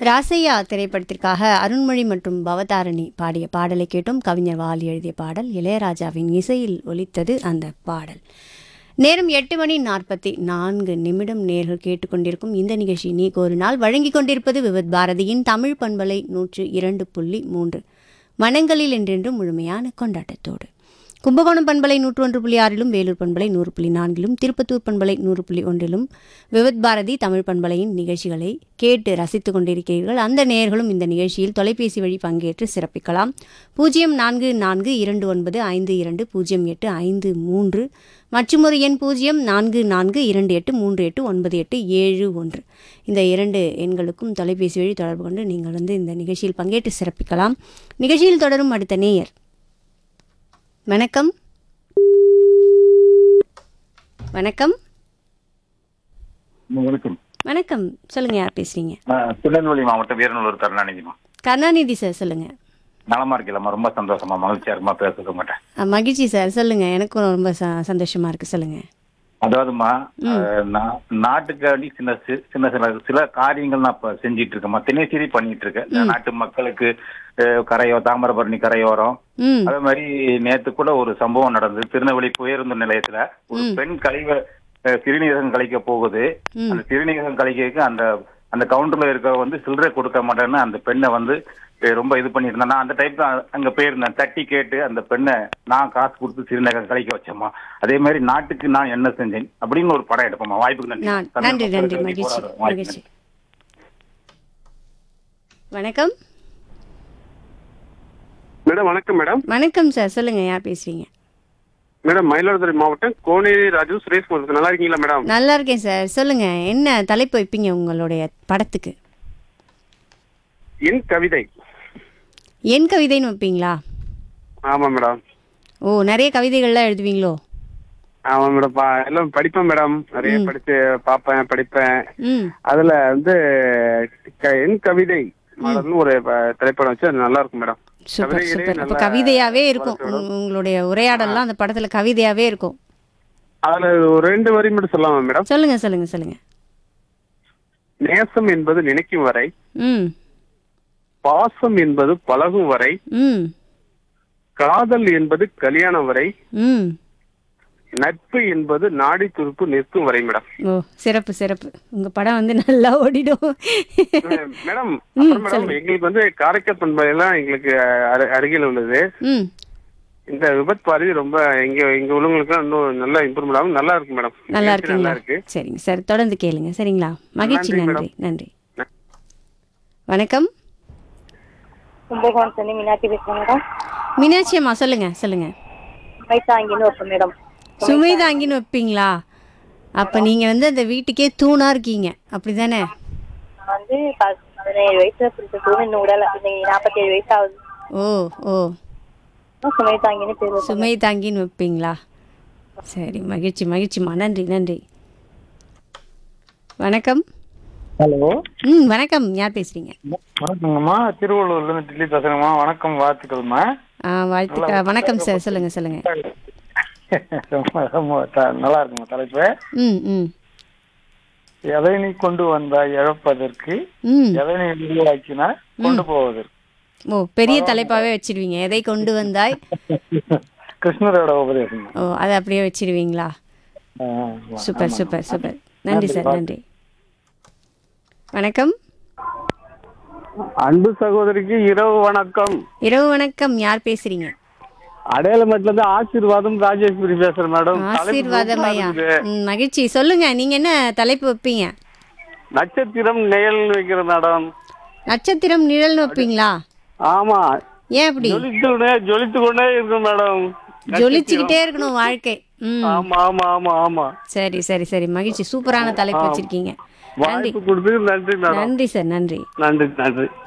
ராசையா திரைப்படத்திற்காக அருண்மொழி மற்றும் பவதாரணி பாடிய பாடலை கேட்டோம் கவிஞர் வாலி எழுதிய பாடல் இளையராஜாவின் இசையில் ஒலித்தது அந்த பாடல் நேரம் எட்டு மணி நாற்பத்தி நான்கு நிமிடம் நேர்கள் கேட்டுக்கொண்டிருக்கும் இந்த நிகழ்ச்சி நீக்கு ஒரு நாள் வழங்கிக் கொண்டிருப்பது விவத் பாரதியின் தமிழ் பண்பலை நூற்று இரண்டு புள்ளி மூன்று மனங்களில் என்றென்றும் முழுமையான கொண்டாட்டத்தோடு கும்பகோணம் பண்பலை நூற்று ஒன்று புள்ளி ஆறிலும் வேலூர் பண்பலை நூறு புள்ளி நான்கிலும் திருப்பத்தூர் பண்பலை நூறு புள்ளி ஒன்றிலும் விவத் பாரதி தமிழ் பண்பலையின் நிகழ்ச்சிகளை கேட்டு ரசித்துக் கொண்டிருக்கிறீர்கள் அந்த நேயர்களும் இந்த நிகழ்ச்சியில் தொலைபேசி வழி பங்கேற்று சிறப்பிக்கலாம் பூஜ்ஜியம் நான்கு நான்கு இரண்டு ஒன்பது ஐந்து இரண்டு பூஜ்ஜியம் எட்டு ஐந்து மூன்று மற்றும் ஒரு எண் பூஜ்ஜியம் நான்கு நான்கு இரண்டு எட்டு மூன்று எட்டு ஒன்பது எட்டு ஏழு ஒன்று இந்த இரண்டு எண்களுக்கும் தொலைபேசி வழி தொடர்பு கொண்டு நீங்கள் வந்து இந்த நிகழ்ச்சியில் பங்கேற்று சிறப்பிக்கலாம் நிகழ்ச்சியில் தொடரும் அடுத்த நேயர் வணக்கம் வணக்கம் வணக்கம் வணக்கம் சொல்லுங்க யார் பேசுறீங்க நான் திருநெல்வேலி மாவட்டம் வீரநல்லூர் கருணாநிதிமா கருணாநிதி சார் சொல்லுங்க நலமா இருக்கலாமா ரொம்ப சந்தோஷமா மகிழ்ச்சியா இருக்குமா பேசுறது மாட்டேன் அஹ், மகிழ்ச்சி சார் சொல்லுங்க எனக்கும் ரொம்ப ச- சந்தோஷமா இருக்கு சொல்லுங்க அதாவதுமா அஹ், நா- நாட்டுக்காண்டி சின்ன சி- சின்ன சில சில காரியங்கள் நான் இப்ப செஞ்சிட்டு இருக்கேன் தினசரி பண்ணிட்டு இருக்கேன் இந்த நாட்டு மக்களுக்கு அஹ், கரையோ தாமிரபரணி கரையோரம் ம் அதே மாதிரி நேத்து கூட ஒரு சம்பவம் நடந்தது திருநெல்வேலி பேருந்து நிலையத்துல ஒரு பெண் கழிவ அஹ், சிறுநீரகம் கழிக்க போகுது அந்த சிறுநீரகம் கழிக்கிறதுக்கு அந்த அந்த கவுண்டர்ல இருக்க வந்து சில்லறை கொடுக்க மாட்டேன்னு அந்த பெண்ணை வந்து அஹ், ரொம்ப இது பண்ணியிருந்தேன் நான் அந்த டைப்ல அங்க போயிருந்தேன் தட்டி கேட்டு அந்த பெண்ணை நான் காசு கொடுத்து சிறுநீரகம் கழிக்க வச்சேம்மா அதே மாதிரி நாட்டுக்கு நான் என்ன செஞ்சேன் அப்படின்னு ஒரு படம் எடுப்போம்மா வாய்ப்புக்கு நன்றி நான் தமிழ் நன்றி நன்றி மக்களுக்கு மகிழ்ச்சி போராடுறோம். வாய்ப்புக்கு மகிழ்ச்சி வணக்கம் மேடம் வணக்கம் மேடம் வணக்கம் சார் சொல்லுங்க யார் பேசுறீங்க மேடம் மயிலாடுதுறை மாவட்டம் கோனேரி ராஜு சுரேஷ் குமார் நல்லா இருக்கீங்களா மேடம் நல்லா இருக்கேன் சார் சொல்லுங்க என்ன தலைப்பு வைப்பீங்க உங்களுடைய படத்துக்கு என் கவிதை என் கவிதைன்னு வைப்பீங்களா ஆமா மேடம் ஓ நிறைய கவிதைகள்லாம் எழுதுவீங்களோ ஆமா மேடம் பா எல்லாம் படிப்பேன் மேடம் நிறைய படிச்சு பார்ப்பேன் படிப்பேன் ம் அதுல வந்து க- என் கவிதை மாடல்னு ஒரு ப- திரைப்படம் வச்சு அது நல்லா இருக்கும் மேடம் சூப்பர் கவிதைகளே சூப்பர் அப்போ நல்லா கவிதையாவே இருக்கும் உங்க- உங்களுடைய உரையாடல்லாம் அந்த படத்துல கவிதையாவே இருக்கும் அதுல ஒரு ரெண்டு வரி மட்டும் சொல்லலாமா மேடம் சொல்லுங்க சொல்லுங்க சொல்லுங்க நேசம் என்பது நினைக்கும் வரை ம் பாசம் என்பது பழகும் வரை ம் காதல் என்பது கல்யாணம் வரை ம் நட்பு என்பது நாடி துருப்பு நிற்கும் வரை மேடம் ஓ சிறப்பு சிறப்பு உங்க படம் வந்து நல்லா ஓடிடும் மேடம் அப்புறம் மேடம் எங்களுக்கு வந்து காரைக்கால் பண்பையெல்லாம் எங்களுக்கு அரு- அருகில் உள்ளது ம் இந்த விபத் பாரதி ரொம்ப இங்க இங்க உள்ளவங்களுக்கு இன்னும் நல்லா இம்ப்ரூவ்மெண்ட் ஆகும் நல்லா இருக்கு மேடம் நல்லா நிகழ்ச்சி நல்லா இருக்குங்களா இருக்கு சரிங்க சார் தொடர்ந்து கேளுங்க சரிங்களா மகிழ்ச்சி நன்றி, நன்றி நன்றி வணக்கம் கும்பகோணம் சொல்லி மீனாட்சி பேசுறேன் மேடம் மீனாட்சி அம்மா சொல்லுங்க சொல்லுங்க மைத்தாங்கின்னு வைப்பேன் மேடம் சுமைதாங்கின்னு வைப்பீங்களா அப்ப நீங்க வந்து அந்த வீட்டுக்கே தூணா இருக்கீங்க அப்படிதானே நான் வந்து ப- பதினேழு வயசுல பிடிச்ச தூண் இன்னும் உடல இன்னைக்கு நாற்பத்தேழு வயசு ஆகுது ஓ ஓ சுமைத்தாங்கின்னு பேர் வைப்பேன். சுமை தாங்கின்னு வைப்பீங்களா சரி மகிழ்ச்சி மகிழ்ச்சிம்மா நன்றி நன்றி வணக்கம் ஹலோ ம் வணக்கம் யார் பேசுறீங்க வணக்கங்கம்மா திருவள்ளூர்ல இருந்து டில்லி பேசுறேங்கம்மா வணக்கம் வாழ்த்துக்கள்மா ஆ வாழ்த்துக்கா வணக்கம் சார் சொல்லுங்க சொல்லுங்க ரொம்ப ரொம்ப த- நல்லா இருக்குமா தலைப்பு ம் ம் எதை நீ கொண்டு வந்தாய் இழப்பதற்கு ம் எதை நீ உருவாக்கினாய் கொண்டு போவதற்கு ஓ பெரிய தலைப்பாவே வச்சிருவீங்க எதை கொண்டு வந்தாய் கிருஷ்ணரோட உபதேசம் ஓ அதை அப்படியே வச்சிருவீங்களா சூப்பர் சூப்பர் சூப்பர் நன்றி சார் நன்றி வணக்கம் அன்பு சகோதரிக்கு இரவு வணக்கம் இரவு வணக்கம் யார் பேசுறீங்க அடையாளமேட்ல இருந்து ஆசீர்வாதம் ராஜேஸ்வரி பேசுறேன் மேடம் ஆசீர்வாதம் ஐயா ம், மகிழ்ச்சி சொல்லுங்க நீங்க என்ன தலைப்பு வைப்பீங்க நட்சத்திரம் நிழல் வைக்கிற மேடம் நட்சத்திரம் நிழல்னு வைப்பீங்களா ஆமா ஏன் அப்படி ஜொலித்து கொண்டே ஜொலித்து கொண்டே இருக்கும் மேடம் ஜொலிச்சுக்கிட்டே இருக்கணும் வாழ்க்கை ம் ஆமா ஆமா ஆமா ஆமா சரி சரி சரி மகிழ்ச்சி சூப்பரான தலைப்பு வச்சிருக்கீங்க நன்றி வாய்ப்பு கொடுத்து நன்றி மேடம் நன்றி சார் நன்றி நன்றி நன்றி